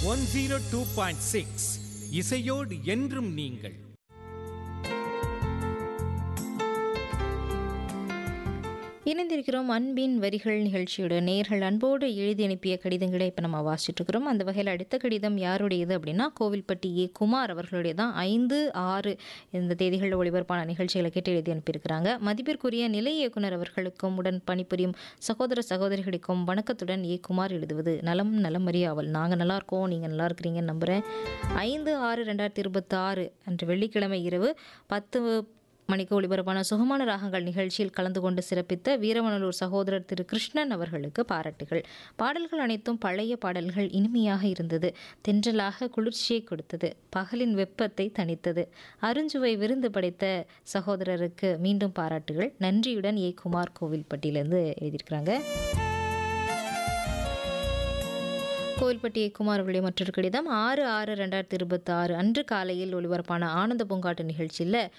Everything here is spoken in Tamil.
One zero two point six இசையோடு என்றும் நீங்கள் இணைந்திருக்கிறோம் அன்பின் வரிகள் நிகழ்ச்சியோட நேர்கள் அன்போடு எழுதி அனுப்பிய கடிதங்களை இப்போ நம்ம வாசிச்சுட்டு இருக்கிறோம் அந்த வகையில் அடுத்த கடிதம் யாருடையது அப்படின்னா கோவில்பட்டி ஏ குமார் அவர்களுடைய தான் ஐந்து ஆறு இந்த தேதிகளில் ஒளிபரப்பான நிகழ்ச்சிகளை கேட்டு எழுதி அனுப்பியிருக்கிறாங்க மதிப்பிற்குரிய நிலை இயக்குனர் அவர்களுக்கும் உடன் பணிபுரியும் சகோதர சகோதரிகளுக்கும் வணக்கத்துடன் ஏ குமார் எழுதுவது நலம் நலம் அறியாவல் நாங்கள் நல்லா இருக்கோம் நீங்கள் நல்லா இருக்கிறீங்கன்னு நம்புகிறேன் ஐந்து ஆறு ரெண்டாயிரத்தி இருபத்தி ஆறு அன்று வெள்ளிக்கிழமை இரவு பத்து மணிக்கு ஒளிபரப்பான சுகமான ராகங்கள் நிகழ்ச்சியில் கலந்து கொண்டு சிறப்பித்த வீரவனலூர் சகோதரர் திரு கிருஷ்ணன் அவர்களுக்கு பாராட்டுகள் பாடல்கள் அனைத்தும் பழைய பாடல்கள் இனிமையாக இருந்தது தென்றலாக குளிர்ச்சியை கொடுத்தது பகலின் வெப்பத்தை தணித்தது அருஞ்சுவை விருந்து படைத்த சகோதரருக்கு மீண்டும் பாராட்டுகள் நன்றியுடன் ஏ குமார் கோவில்பட்டியிலேருந்து எழுதியிருக்கிறாங்க கோவில்பட்டி ஏ. குமார் அவர்களுடைய மற்றொரு கடிதம் ஆறு ஆறு ரெண்டாயிரத்தி இருபத்தி ஆறு அன்று காலையில் ஒளிபரப்பான ஆனந்த பூங்காட்டு நிகழ்ச்சியில்